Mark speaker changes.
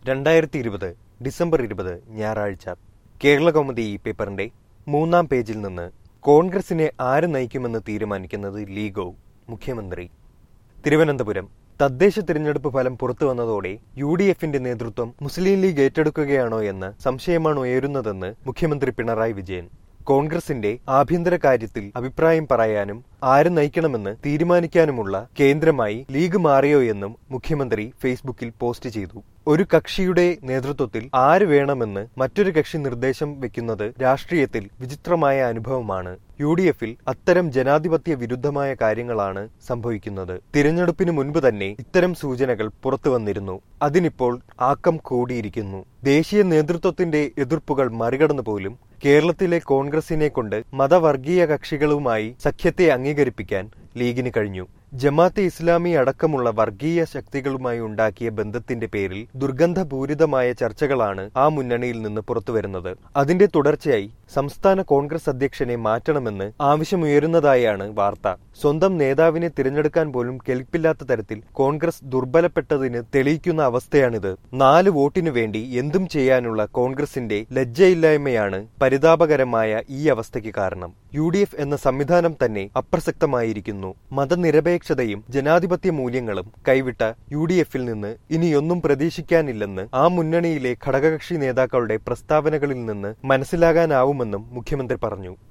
Speaker 1: രണ്ടായിരത്തി ഇരുപത് ഡിസംബർ ഇരുപത് ഞായറാഴ്ച കേരളകൗമുദി ഈ പേപ്പറിന്റെ മൂന്നാം പേജിൽ നിന്ന് കോൺഗ്രസിനെ ആര് നയിക്കുമെന്ന് തീരുമാനിക്കുന്നത് ലീഗോ മുഖ്യമന്ത്രി തിരുവനന്തപുരം തദ്ദേശ തിരഞ്ഞെടുപ്പ് ഫലം പുറത്തു വന്നതോടെ യു ഡി എഫിന്റെ നേതൃത്വം മുസ്ലിം ലീഗ് ഏറ്റെടുക്കുകയാണോ എന്ന സംശയമാണ് ഉയരുന്നതെന്ന് മുഖ്യമന്ത്രി പിണറായി വിജയൻ കോൺഗ്രസിന്റെ ആഭ്യന്തര കാര്യത്തിൽ അഭിപ്രായം പറയാനും ആര് നയിക്കണമെന്ന് തീരുമാനിക്കാനുമുള്ള കേന്ദ്രമായി ലീഗ് മാറിയോ എന്നും മുഖ്യമന്ത്രി ഫേസ്ബുക്കിൽ പോസ്റ്റ് ചെയ്തു ഒരു കക്ഷിയുടെ നേതൃത്വത്തിൽ ആര് വേണമെന്ന് മറ്റൊരു കക്ഷി നിർദ്ദേശം വെക്കുന്നത് രാഷ്ട്രീയത്തിൽ വിചിത്രമായ അനുഭവമാണ് യു ഡി എഫിൽ അത്തരം ജനാധിപത്യ വിരുദ്ധമായ കാര്യങ്ങളാണ് സംഭവിക്കുന്നത് തിരഞ്ഞെടുപ്പിന് മുൻപ് തന്നെ ഇത്തരം സൂചനകൾ പുറത്തു വന്നിരുന്നു അതിനിപ്പോൾ ആക്കം കൂടിയിരിക്കുന്നു ദേശീയ നേതൃത്വത്തിന്റെ എതിർപ്പുകൾ മറികടന്നു പോലും കേരളത്തിലെ കോൺഗ്രസിനെ കൊണ്ട് മതവർഗീയ കക്ഷികളുമായി സഖ്യത്തെ അംഗീകരിപ്പിക്കാൻ ലീഗിന് കഴിഞ്ഞു ജമാഅത്തെ ഇസ്ലാമി അടക്കമുള്ള വർഗീയ ശക്തികളുമായി ഉണ്ടാക്കിയ ബന്ധത്തിന്റെ പേരിൽ ദുർഗന്ധപൂരിതമായ ചർച്ചകളാണ് ആ മുന്നണിയിൽ നിന്ന് പുറത്തുവരുന്നത് അതിന്റെ തുടർച്ചയായി സംസ്ഥാന കോൺഗ്രസ് അധ്യക്ഷനെ മാറ്റണമെന്ന് ആവശ്യമുയരുന്നതായാണ് വാർത്ത സ്വന്തം നേതാവിനെ തിരഞ്ഞെടുക്കാൻ പോലും കെൽപ്പില്ലാത്ത തരത്തിൽ കോൺഗ്രസ് ദുർബലപ്പെട്ടതിന് തെളിയിക്കുന്ന അവസ്ഥയാണിത് നാല് വോട്ടിനു വേണ്ടി എന്തും ചെയ്യാനുള്ള കോൺഗ്രസിന്റെ ലജ്ജയില്ലായ്മയാണ് പരിതാപകരമായ ഈ അവസ്ഥയ്ക്ക് കാരണം യു ഡി എഫ് എന്ന സംവിധാനം തന്നെ അപ്രസക്തമായിരിക്കുന്നു മതനിരപേക്ഷതയും ജനാധിപത്യ മൂല്യങ്ങളും കൈവിട്ട യു ഡി എഫിൽ നിന്ന് ഇനിയൊന്നും പ്രതീക്ഷിക്കാനില്ലെന്ന് ആ മുന്നണിയിലെ ഘടകകക്ഷി നേതാക്കളുടെ പ്രസ്താവനകളിൽ നിന്ന് മനസ്സിലാകാനാവുമെന്നും മുഖ്യമന്ത്രി പറഞ്ഞു